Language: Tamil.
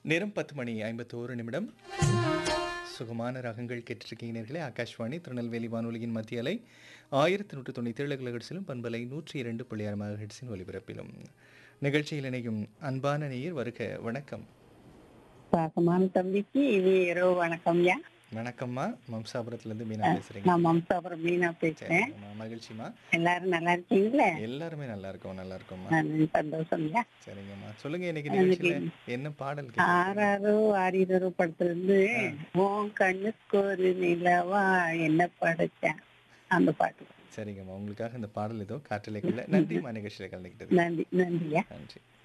நேரம் பத்து மணி ஐம்பத்தோரு நிமிடம் சுகமான ரகங்கள் கேட்டிருக்கீங்களே ஆகாஷ்வாணி திருநெல்வேலி வானொலியின் மத்திய அலை ஆயிரத்தி நூற்று தொண்ணூற்றி ஏழு கிலோஹெட்ஸிலும் பண்பலை நூற்றி இரண்டு புள்ளி ஆறு மெகாஹெட்ஸின் ஒலிபரப்பிலும் நிகழ்ச்சியில் இணையும் அன்பான நேயர் வருக வணக்கம் பாசமான தம்பிக்கு இனி இரவு வணக்கம்யா வணக்கம்மா மம்சாபுரத்துலேருந்து மீனா பேசுகிறீங்க நான் மம்சாபுரம் மீனா பேசுறேன் சரிங்கம்மா மகிழ்ச்சிம்மா எல்லாரும் நல்லா இருக்கீங்களா எல்லாருமே நல்லா இருக்கோம் நல்லா இருக்கோம்மா நான் சந்தோஷம்யா சரிங்கம்மா சொல்லுங்க இன்னைக்கு நிகழ்ச்சியில என்ன பாடல் கேட்க ஆறாரோ ஆறிரோ படத்துல இருந்து உன் கண்ணுக்கு ஒரு நிலவா என்ன படைச்சேன் அந்த பாட்டு சரிங்கம்மா உங்களுக்காக இந்த பாடல் ஏதோ காற்றலைக்குள்ள நன்றிம்மா நிகழ்ச்சியில் கலந்துக்கிட்டது நன்றி நன்றியா நன்றி